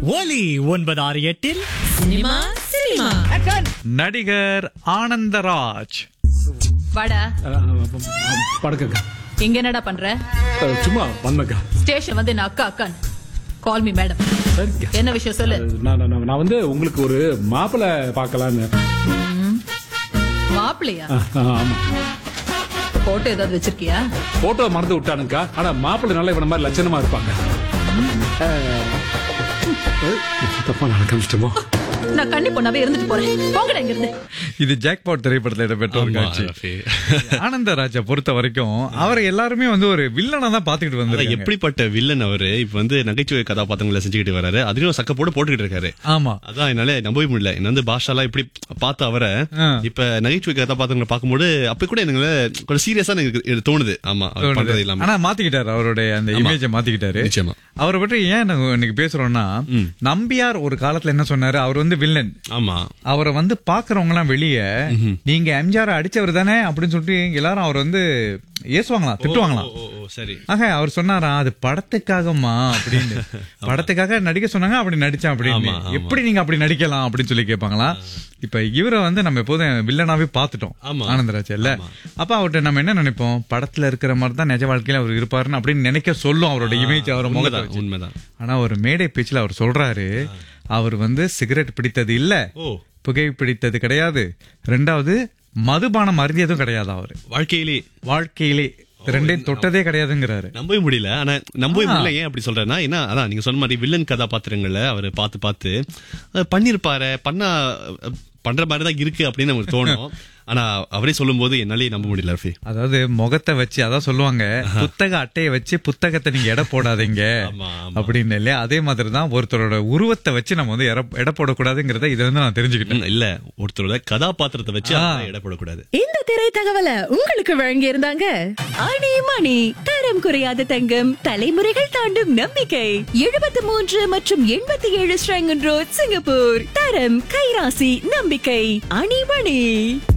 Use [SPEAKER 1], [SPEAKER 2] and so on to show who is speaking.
[SPEAKER 1] ஒலி ஒன்பது ஆறு எட்டில்
[SPEAKER 2] சினிமா சினிமா
[SPEAKER 3] நடிகர் ஆனந்தராஜ்
[SPEAKER 2] வாடா
[SPEAKER 4] படுக்கக்கா
[SPEAKER 2] இங்க என்னடா பண்ற
[SPEAKER 4] அஹ், சும்மா வந்தக்கா
[SPEAKER 2] ஸ்டேஷன் வந்து என்ன அக்கா அக்கான் கால் மீ மேடம்
[SPEAKER 4] சரிக்கா
[SPEAKER 2] என்ன விஷயம் சொல்லு
[SPEAKER 4] நான் நான், நான் நான் வந்து உங்களுக்கு ஒரு மாப்பிள்ளை பார்க்கலான்னு
[SPEAKER 2] மாப்பிள்ளையா
[SPEAKER 4] அஹ், அஹ், ஆமா
[SPEAKER 2] போட்டோ ஏதாவது வச்சிருக்கியா
[SPEAKER 4] போட்டோ மறந்து விட்டானுக்கா ஆனா மாப்பிள்ளை நல்லா இவன மாதிரி லட்சணமா இருப்பாங்க அஹ், அஹ், தப்பா நடக்கமிச்சிட்டோமோ
[SPEAKER 2] நான் கண்ணி பொண்ணாவே இருந்துட்டு போறேன் போங்கடா இங்க இருந்து
[SPEAKER 3] இது ஜாக்பாட் திரைப்படத்தில் இடம்பெற்ற ஒரு
[SPEAKER 5] ஆமா,
[SPEAKER 3] காட்சி
[SPEAKER 5] ரஃபி.
[SPEAKER 3] ஆனந்தராஜை பொறுத்த வரைக்கும் அவரை எல்லாருமே வந்து ஒரு வில்லனா தான் பாத்துக்கிட்டு
[SPEAKER 5] அதான்
[SPEAKER 3] வந்து
[SPEAKER 5] எப்படிப்பட்ட வில்லன் அவரு இப்ப வந்து நகைச்சுவை கதாபாத்திரங்களை செஞ்சுக்கிட்டு வராரு அதுலயும் சக்க போட்டு போட்டுக்கிட்டு இருக்காரு
[SPEAKER 3] ஆமா
[SPEAKER 5] அதான் என்னால நம்பவே முடியல என்ன வந்து பாஷாலாம் இப்படி பார்த்த அவரை
[SPEAKER 3] ஆ.
[SPEAKER 5] இப்ப நகைச்சுவை கதாபாத்திரங்களை பார்க்கும்போது அப்ப கூட எனக்கு கொஞ்சம் சீரியஸா எனக்கு இது தோணுது ஆமா அவர்
[SPEAKER 3] தோணுது.
[SPEAKER 5] பண்றது இல்லாம
[SPEAKER 3] ஆனா மாத்திக்கிட்டாரு அவருடைய அந்த இமேஜை மாத்திக்கிட்டாரு
[SPEAKER 5] நிச்சயமா.
[SPEAKER 3] அவரை பற்றி ஏன் நாங்க இன்னைக்கு பேசுறோம்னா நம்பியார் ஒரு காலத்துல என்ன சொன்னாரு அவர் வந்து வில்லன்
[SPEAKER 5] ஆமா
[SPEAKER 3] அவரை வந்து பாக்குறவங்க எல்லாம் வெளியே நீங்க எம்ஜிஆர் அடிச்சவர் தானே அப்படின்னு சொல்லிட்டு எல்லாரும் அவர் வந்து ஏசுவாங்களாம் திட்டுவாங்களாம்
[SPEAKER 5] ஓ, ஓ, சரி
[SPEAKER 3] ஆக அவர் சொன்னாரா அது படத்துக்காகமா அப்படின்னு படத்துக்காக நடிக்க சொன்னாங்க அப்படி நடிச்சேன் அப்படின்னு
[SPEAKER 5] ஆமா, ஆமா.
[SPEAKER 3] எப்படி நீங்க அப்படி நடிக்கலாம் அப்படின்னு சொல்லி கேட்பாங்களா இப்ப இவரை வந்து நம்ம எப்போதும் வில்லனாவே பாத்துட்டோம்
[SPEAKER 5] ஆமா.
[SPEAKER 3] ஆனந்தராஜ் இல்ல அப்ப அவர்கிட்ட நம்ம என்ன நினைப்போம் படத்துல இருக்கிற மாதிரி தான் நிஜ வாழ்க்கையில அவர் இருப்பாருன்னு அப்படின்னு நினைக்க சொல்லும் அவரோட இமேஜ் அவர் முகத்தை
[SPEAKER 5] உண்மைதான்
[SPEAKER 3] வச்சு.
[SPEAKER 5] உண்மைதான்
[SPEAKER 3] ஆனா ஒரு மேடை பேச்சுல அவர் சொல்றாரு அவர் வந்து சிகரெட் பிடித்தது இல்ல
[SPEAKER 5] ஓ
[SPEAKER 3] புகை பிடித்தது கிடையாது ரெண்டாவது மதுபானம் அருந்தியதும் கிடையாது அவரு
[SPEAKER 5] வாழ்க்கையிலே
[SPEAKER 3] வாழ்க்கையிலே ரெண்டையும் தொட்டதே கிடையாதுங்கிறாரு
[SPEAKER 5] நம்பவே முடியல ஆனா நம்பவே முடியல ஏன் அப்படி சொல்றேன்னா ஏன்னா அதான் நீங்க சொன்ன மாதிரி வில்லன் கதாபாத்திரங்களை அவர் பார்த்து பார்த்து அஹ், பண்ணிருப்பாரு பண்ணா அஹ், பண்ற மாதிரி தான் இருக்கு அப்படின்னு நமக்கு தோணும் ஆனா அவரே சொல்லும்போது என்னாலே நம்ப முடியல ரஃபி
[SPEAKER 3] அதாவது முகத்தை வச்சு அதான் சொல்லுவாங்க புத்தக அட்டையை வச்சு புத்தகத்தை நீங்க எடை போடாதீங்க
[SPEAKER 5] ஆமா, ஆமா.
[SPEAKER 3] அப்படின்னு இல்லையா அதே மாதிரி தான் ஒருத்தரோட உருவத்தை வச்சு நம்ம வந்து எடை- எடை போடக்கூடாதுங்கிறத இதுல இருந்து நான் தெரிஞ்சுக்கிட்டேன்
[SPEAKER 5] ம், இல்ல ஒருத்தரோட கதாபாத்திரத்தை வச்சு அவரை இடப்படக்கூடாது
[SPEAKER 6] இந்த திரை தகவலை உங்களுக்கு வழங்கி இருந்தாங்க அணி மணி தரம் குறையாத தங்கம் தலைமுறைகள் தாண்டும் நம்பிக்கை எழுபத்தி மூன்று மற்றும் எண்பத்தி ஏழு ஸ்ரங்கன் ரோட் சிங்கப்பூர் தரம் கைராசி நம்பிக்கை அணி மணி